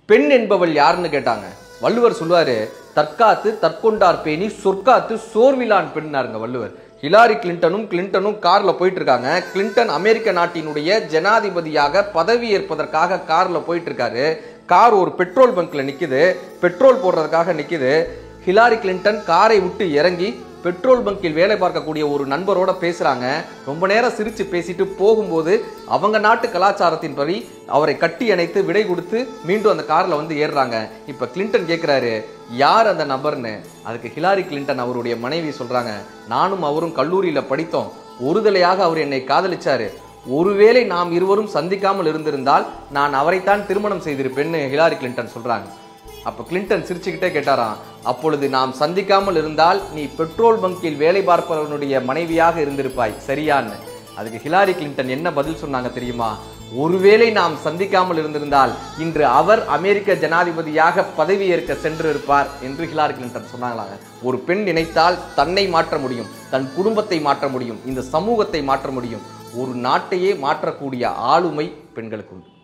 பெண் என்பவள் யாருன்னு கேட்டாங்க வள்ளுவர் சொல்லுவாரு தற்காத்து தற்கொண்டார் பேணி சொற்காத்து சோர்விலான் பெண்ணாருங்க வள்ளுவர் ஹிலாரி கிளின்டனும் கிளின்டனும் கார்ல போயிட்டு இருக்காங்க கிளின்டன் அமெரிக்க நாட்டினுடைய ஜனாதிபதியாக பதவி ஏற்பதற்காக கார்ல போயிட்டு இருக்காரு கார் ஒரு பெட்ரோல் பங்க்ல நிக்குது பெட்ரோல் போடுறதுக்காக நிக்குது ஹிலாரி கிளின்டன் காரை விட்டு இறங்கி பெட்ரோல் பங்கில் வேலை பார்க்கக்கூடிய ஒரு நண்பரோட பேசுறாங்க ரொம்ப நேரம் சிரிச்சு பேசிட்டு போகும்போது அவங்க நாட்டு கலாச்சாரத்தின்படி அவரை கட்டி அணைத்து விடை கொடுத்து மீண்டும் அந்த கார்ல வந்து ஏறுறாங்க இப்ப கிளின்டன் கேக்குறாரு யார் அந்த நபர்னு அதுக்கு ஹிலாரி கிளின்டன் அவருடைய மனைவி சொல்றாங்க நானும் அவரும் கல்லூரியில படித்தோம் ஒருதலையாக அவர் என்னை காதலிச்சாரு ஒருவேளை நாம் இருவரும் சந்திக்காமல் இருந்திருந்தால் நான் அவரைத்தான் திருமணம் செய்திருப்பேன்னு ஹிலாரி கிளின்டன் சொல்றாங்க அப்ப கிளின்டன் சிரிச்சுக்கிட்டே கேட்டாராம் அப்பொழுது நாம் சந்திக்காமல் இருந்தால் நீ பெட்ரோல் பங்கில் வேலை பார்ப்பவனுடைய மனைவியாக இருந்திருப்பாய் சரியான்னு அதுக்கு ஹிலாரி கிளின்டன் என்ன பதில் சொன்னாங்க தெரியுமா ஒருவேளை நாம் சந்திக்காமல் இருந்திருந்தால் இன்று அவர் அமெரிக்க ஜனாதிபதியாக பதவியேற்க சென்றிருப்பார் என்று ஹிலாரி கிளின்டன் சொன்னாங்களாங்க ஒரு பெண் நினைத்தால் தன்னை மாற்ற முடியும் தன் குடும்பத்தை மாற்ற முடியும் இந்த சமூகத்தை மாற்ற முடியும் ஒரு நாட்டையே மாற்றக்கூடிய ஆளுமை பெண்களுக்கு உண்டு